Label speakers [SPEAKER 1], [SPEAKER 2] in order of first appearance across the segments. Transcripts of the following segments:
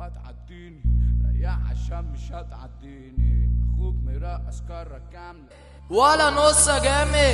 [SPEAKER 1] هتعديني ريح عشان مش هتعديني اخوك مرقص كرة كاملة
[SPEAKER 2] ولا نص جامد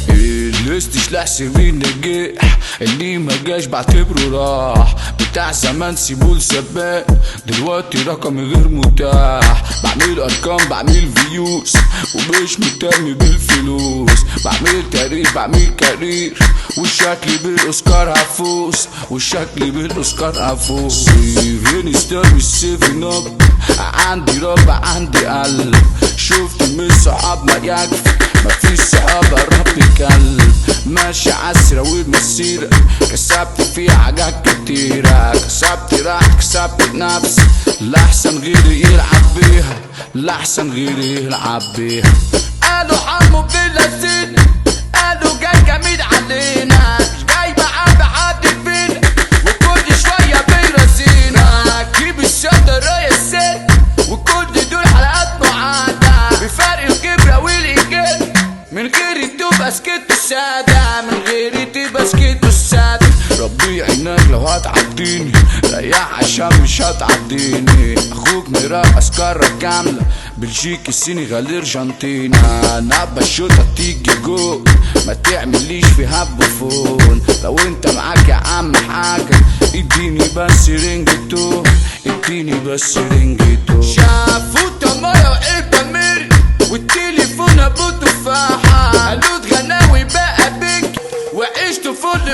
[SPEAKER 1] الليست سلاح سمين نجح اللي ما جاش بعتبره راح بتاع زمان سيبوه لسباق دلوقتي رقم غير متاح بعمل ارقام بعمل فيوز ومش مهتم بالفلوس بعمل تاريخ بعمل كارير والشكل بالاوسكار هفوز والشكل بالاوسكار هفوز فين ستار والسيفن اب عندي رب عندي قلب شفت من صحاب ما يكفي مفيش صحاب رب كلب ماشي عسرة والمسيرة كسبت فيها حاجات كتيرة كسبت راحت كسبت نفسي لأحسن غيري يلعب بيها لأحسن غيري يلعب بيها
[SPEAKER 2] قالوا حمو باللذين قالوا جاي جميل علينا مش جاي معاه بحد فينا وكل شوية بيرازينا جيب الشطر يا الست وكل دول حلقات معادة بفرق الكبرة والإيجاد من غيري تبقى سكت السادة من غيري تبقى سكت السادة
[SPEAKER 1] ربي عينك لو هتعديني ريح عشان مش هتعديني اخوك مرقص كرة كاملة بلجيك السنغال ارجنتينا انا بشوطة تيجي جول ما تعمليش فيها بوفون لو انت معاك يا عم حاجة اديني بس رينجتو اديني بس رينجتو
[SPEAKER 2] شافوا تمارة وعيب ميري والتليفون ابو تفاحة قالوا غناوي بقى بيك وعشت فل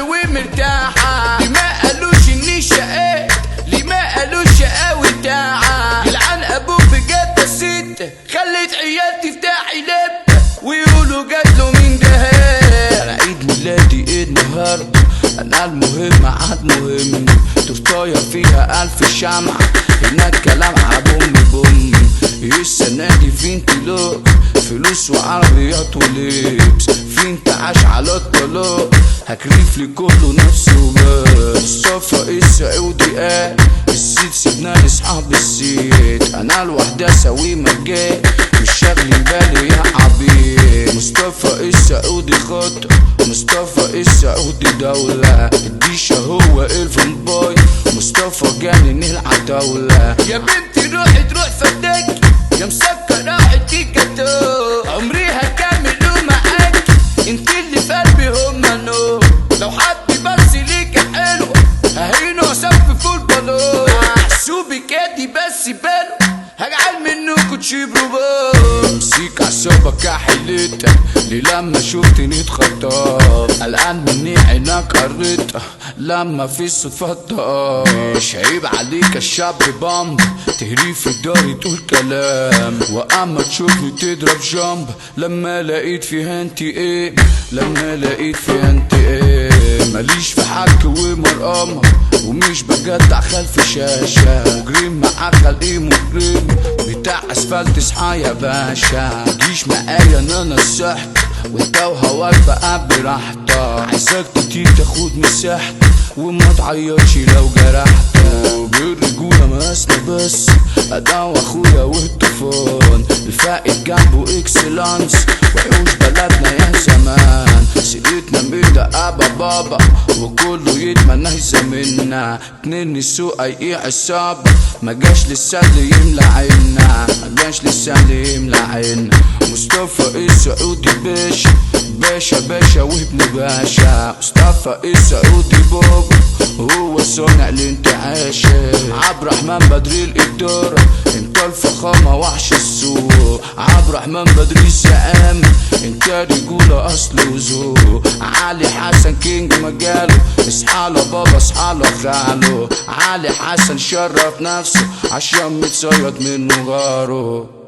[SPEAKER 2] ومرتاحة ليه ما قالوش اني شقاء ليه ما قالوش شقاوي تاعة يلعن ابوك بجد ست خلت عيالتي تفتحي لب ويقولوا جات له مين ده
[SPEAKER 1] انا عيد ميلادي النهارده انا المهم عاد مهم تورتايه فيها الف شمعة هناك كلام عبوم بوم السنة دي في انطلاق فلوس وعربيات ولبس في انتعاش على الطلاق هكريف لكله نفسه بس صفا السعودي قال السيد سيبنا لاصحاب السيد انا لوحدي اسوي مجال مش شاغلين بالي يا عبيد مصطفى السعودي خط مصطفى السعودي دولة الديشة هو الفن باي مصطفى جانن العتاولة
[SPEAKER 2] يا بنتي روحي تروح فداك يا مسكر راحت فيك جاتو عمري هكمل معاك انت اللي في قلبي هما نو لو حد بس ليك حلو ههينه واسف فول بالون محسوبي كادي بس باله هجعل منكوا تشيبروا بو
[SPEAKER 1] امسيك عصابك يا حليتك ليه لما شفتني اتخطف قلقان مني عينك قريت لما في صفات مش عيب عليك الشاب بامب تهري في الدار تقول كلام واما تشوفني تضرب جنب لما لقيت فيها انت ايه لما لقيت فيها انت ايه ماليش في حك ومرقمة ومش بجدع خلف شاشة مجرم مع خلقي مجرم بتاع اسفلت اصحى يا باشا مجيش معايا ان انا السحت وانت وهواك بقى براحتك عايزك تطير تاخد مساحتك وما تعيطش لو جرحتك بالرجولة مقاسنا بس ادا واخويا والطوفان الفائد جنبه اكسلانس وحوش بلدنا يا زمان سيرتنا متقابة بابا وكله يتمنى يزاملنا اتنين السوق اي عصابة ما جاش لسه اللي يملى عنا ما جاش لسه اللي يملى عنا مصطفى السعودي باشا باشا باشا وابن باشا مصطفى السعودي بابا هو صانع الانتعاش عبد الرحمن بدري الإدارة انت الفخامة وحش السوق عبد الرحمن بدري الزعام انت رجولة أصل وذوق علي حسن كينج مجاله اصحاله بابا اصحاله خاله علي حسن شرف نفسه عشان متصيد منه غاره